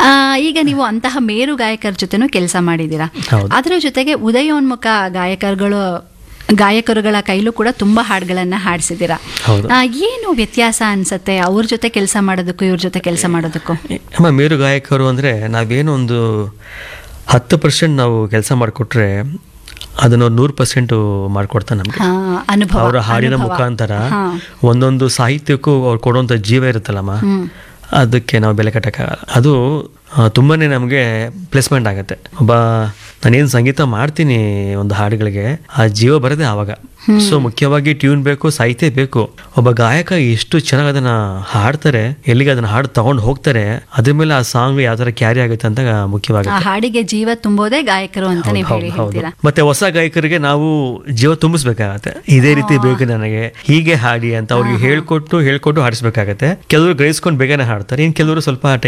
ಆ, ಈಗ ನೀವು ಅಂತಹ ಮೇರು ಗಾಯಕರ ಜೊತೆನೂ ಕೆಲಸ ಮಾಡಿದ್ದೀರಾ ಹೌದು. ಅದರ ಜೊತೆಗೆ ಉದಯೋನ್ಮುಖ ಗಾಯಕರುಗಳು ಗಾಯಕರುಗಳ ಕೈಲೂ ಕೂಡ ತುಂಬಾ ಹಾಡುಗಳನ್ನ ಹಾಡಿಸಿದ್ದೀರಾ ಹೌದು. ಆ, ಏನು ವ್ಯತ್ಯಾಸ ಅನ್ಸತ್ತೆ ಅವ್ರ ಜೊತೆ ಕೆಲಸ ಮಾಡೋದಕ್ಕೂ ಇವ್ರ ಜೊತೆ ಕೆಲಸ ಮಾಡೋದಕ್ಕೂ ಅಮ್ಮ ಮೇರು ಗಾಯಕರು ಅಂದರೆ ನಾವೇನು ಒಂದು ಹತ್ತು ಪರ್ಸೆಂಟ್ ನಾವು ಕೆಲಸ ಮಾಡಿಕೊಟ್ರೆ ಅದನ್ನು ನೂರು ಪರ್ಸೆಂಟು ಮಾಡಿಕೊಡ್ತಾರೆ ನಮಗೆ ಹಾ, ಅನುಭವ ಅವರ ಹಾಡಿನ ಅನುಭವ. ಮುಖಾಂತರ ಹಾ. ಒಂದೊಂದು ಸಾಹಿತ್ಯಕ್ಕೂ ಅವ್ರು ಕೊಡುವಂಥ ಜೀವ ಇರುತ್ತಲ್ಲಮ್ಮ ಹ್ಮ್. ಅದಕ್ಕೆ ನಾವು ಬೆಲೆ ಕಟ್ಟಕ್ಕಾಗಲ್ಲ ಅದು ಆ, ತುಂಬಾನೇ ನಮಗೆ ಪ್ಲೇಸ್ಮೆಂಟ್ ಆಗುತ್ತೆ ಒಬ್ಬ ನಾನೇನು ಸಂಗೀತ ಮಾಡ್ತೀನಿ ಒಂದು ಹಾಡುಗಳಿಗೆ ಆ ಜೀವ ಬರೋದೇ ಆವಾಗ ಸೊ ಮುಖ್ಯವಾಗಿ ಟ್ಯೂನ್ ಬೇಕು ಸಾಹಿತ್ಯ ಬೇಕು ಒಬ್ಬ ಗಾಯಕ ಎಷ್ಟು ಚೆನ್ನಾಗಿ ಅದನ್ನ ಹಾಡ್ತಾರೆ ಎಲ್ಲಿಗೆ ಅದನ್ನ ಹಾಡು ತಗೊಂಡು ಹೋಗ್ತಾರೆ ಅದ್ರ ಮೇಲೆ ಆ ಸಾಂಗ್ ಯಾವ ತರ ಕ್ಯಾರಿ ಆಗುತ್ತೆ ಅಂತ ಆ ಮುಖ್ಯವಾಗುತ್ತೆ ಹಾಡಿಗೆ ಜೀವ ತುಂಬೋದೇ ಗಾಯಕರು ಅಂತ ನೀವು ಹೇಳಿ ಹೌದು, ಹೌದು. ಹೇಳ್ತೀರಾ ಮತ್ತೆ ಹೊಸ ಗಾಯಕರಿಗೆ ನಾವು ಜೀವ ತುಂಬಿಸ್ಬೇಕಾಗತ್ತೆ ಇದೇ ರೀತಿ ಬೇಕು ನನಗೆ ಹೀಗೆ ಹಾಡಿ ಅಂತ ಅವ್ರಿಗೆ ಹೇಳ್ಕೊಟ್ಟು ಹೇಳ್ಕೊಟ್ಟು ಹಾಡಿಸ್ಬೇಕಾಗತ್ತೆ ಕೆಲವರು ಗ್ರಹಿಸ್ಕೊಂಡು ಬೇಗನೆ ಹಾಡ್ತಾರೆ ಇನ್ ಕೆಲವರು ಸ್ವಲ್ಪ